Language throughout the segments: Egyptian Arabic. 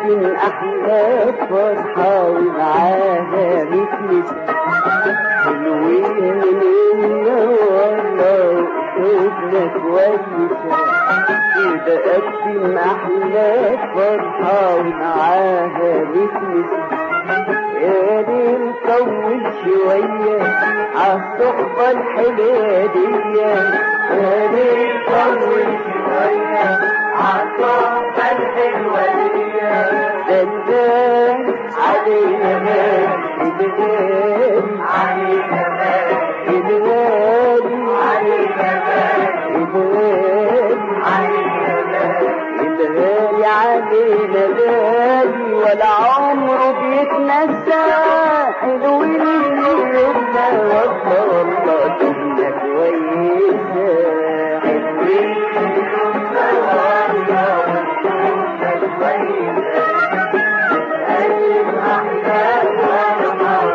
بتقسم أحلى فرحة ومعاها متلسة حلوين مننا والله قلوبنا كويسة كده أقسم أحلى فرحة ومعاها متلسة يا ليل طول شوية عالصحبة الحلوة دي يا ليل طول شوية عالصحبة الحلوة دي دلال علينا مال الغالي علينا مال الغالي علينا مال الغالي علينا مال الغالي علينا غالي ولا عمره بيتنسى حلوين يومنا والله والله كنا كويسة حلوين يومنا والله كنا كويسة أيام أحلام والله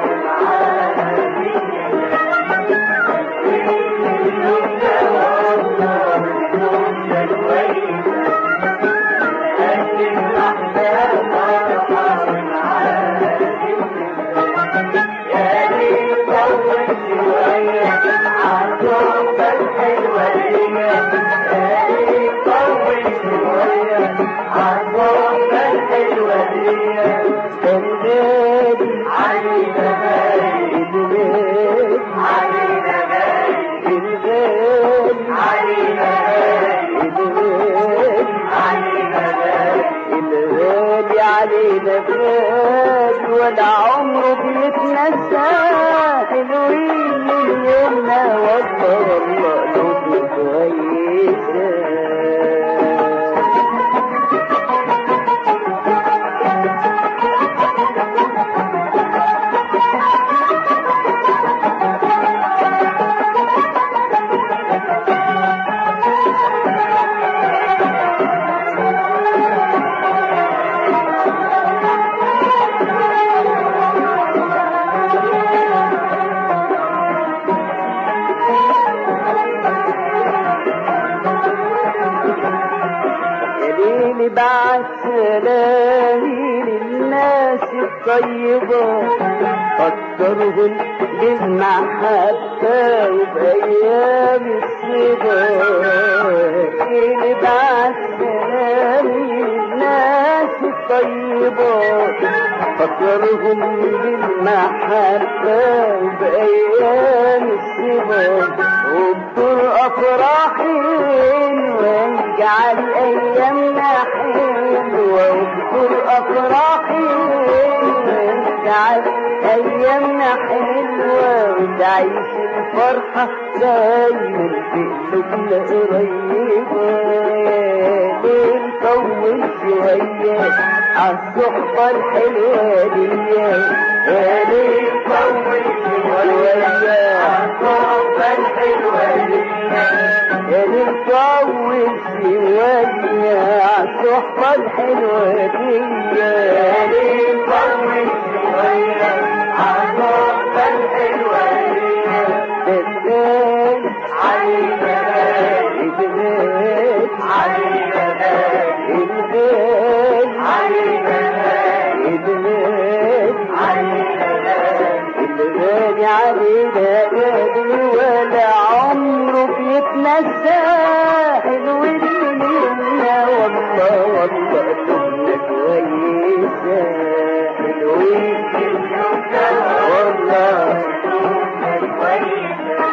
الغالي علينا غالي ولا عمره بيتنسى حلوين من يومنا والله والله قلوبنا كويسه ليلي بعد سلامي للناس الطيبة فكرهم بالمحبة وبأيام الصبا ليلي بعد سلامي للناس الطيبة فكرهم بالمحبة وبأيام الصبا وبدور أفراحين واجعل أيامنا حلوة واذكر أفراحين واجعل أيامنا حلوة وتعيش الفرحة دايما في قلوبنا قريبة يا ليل طول شوية عالصحبة الحلوة دي يا ليل طول شوية عالصحبة الحلوة دي يا ليل طول شوية عالصحبة الحلوة دي يا ليل طول شوية عالصحبة الحلوة دي تبان علينا البال علينا البال علينا البال علينا الغالي علينا غالي ولا عمره بيتنسى حلوين منا والله والله كنا كويسة حلوين منا والله كنا كويسة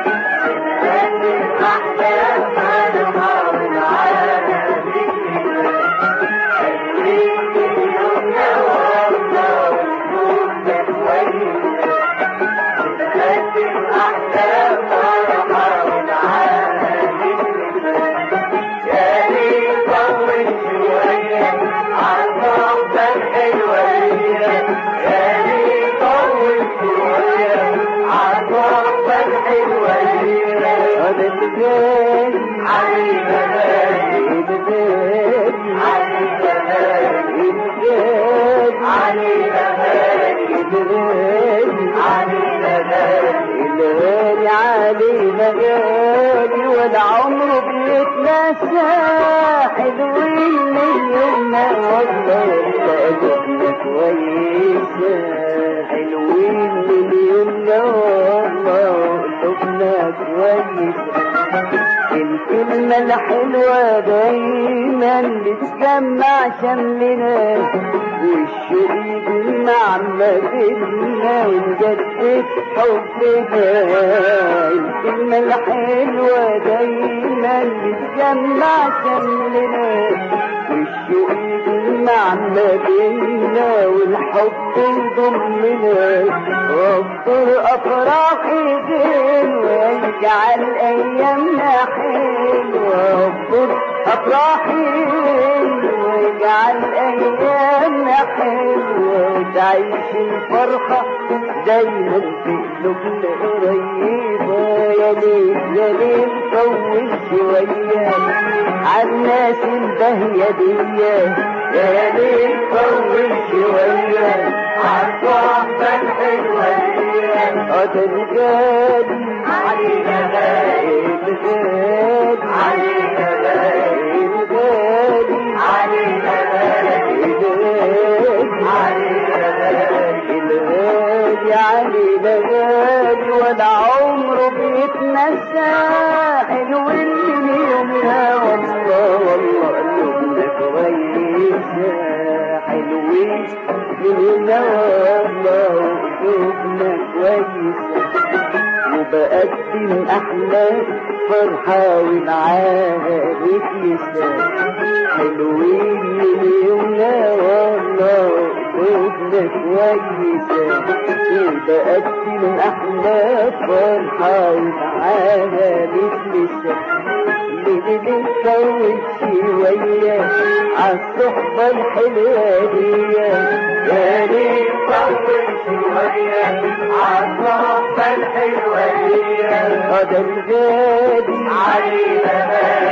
هذا الغالي علينا غالي الغالي علينا غالي الغالي علينا غالي الغالي علينا غالي الغالي علينا غالي ولا عمره بيتنسى حلوين من يومنا والله ولا قلوبنا كويسة حلوين مليون والله قلوبنا كويسة الكلمة الحلوة دايما بتجمع شملنا والشوق يجمع ما بينا ونجدد حبنا الكلمة الحلوة دايما بتجمع شملنا والشوق يجمع ما بينا والحب يضمنا واكثر افراحي دين ويجعل ايامنا حلوه واكثر افراحي ويجعل ايامنا حلوه وتعيش الفرحه دايما في قلوبنا قريبه يا ليل يا ليل طول شويه عالناس البهيه دي يا ليل طول شويه عالصحبه الحلوه دي قد الجالي علينا غالي الغالي علينا غالي الغالي علينا غالي علينا غالي الغالي علينا غالي ولا عمره بيتنسى حلو من يومها والله والله قلوبنا كويسة حلوين من والله قلوبنا كويسة وبقدم أحلى فرحة ومعاها بتلسى حلوين مليونة والله قلوبنا كويسة وبقدم أحلى فرحة ومعاها بتلسى اللي بنكون شوية عالصحبة الحلوة دي يا ريت طول شوية عالصحبة الحلوة دي هذا الغالي علينا غالي